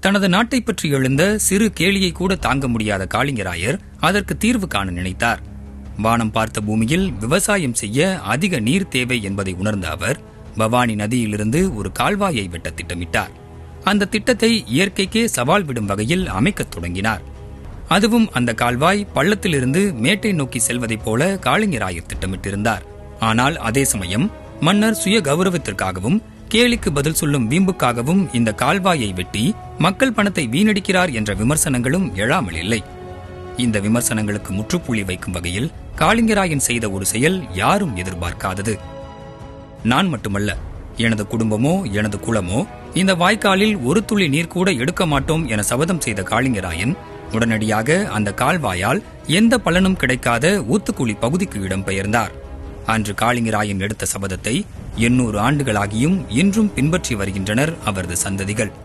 தனது நாட்டை பற்றி எழுந்த சிறு கேலியை கூட தாங்க முடியாத காளிங்கராயர் அதற்கு தீர்வு காண நினைத்தார் வானம் பார்த்த பூமியில் விவசாயம் செய்ய அதிக நீர் தேவை என்பதை உணர்ந்த அவர் பவானி நதியிலிருந்து ஒரு கால்வாயை வெட்ட திட்டமிட்டார் அந்த திட்டத்தை இயற்கைக்கே சவால் விடும் வகையில் அமைக்கத் தொடங்கினார் அதுவும் அந்த கால்வாய் பள்ளத்திலிருந்து மேட்டை நோக்கி செல்வதைப் போல காளிங்கராயர் திட்டமிட்டிருந்தார் ஆனால் அதே சமயம் மன்னர் சுய கௌரவத்திற்காகவும் கேலிக்கு பதில் சொல்லும் வீம்புக்காகவும் இந்த கால்வாயை வெட்டி மக்கள் பணத்தை வீணடிக்கிறார் என்ற விமர்சனங்களும் எழாமல் இல்லை இந்த விமர்சனங்களுக்கு முற்றுப்புள்ளி வைக்கும் வகையில் காளிங்கராயன் செய்த ஒரு செயல் யாரும் எதிர்பார்க்காதது நான் மட்டுமல்ல எனது குடும்பமோ எனது குலமோ இந்த வாய்க்காலில் ஒரு துளி நீர் கூட எடுக்க மாட்டோம் என சபதம் செய்த காளிங்கராயன் உடனடியாக அந்த கால்வாயால் எந்த பலனும் கிடைக்காத ஊத்துக்குழி பகுதிக்கு இடம்பெயர்ந்தார் அன்று காளிங்கராயன் எடுத்த சபதத்தை எண்ணூறு ஆண்டுகளாகியும் இன்றும் பின்பற்றி வருகின்றனர் அவரது சந்ததிகள்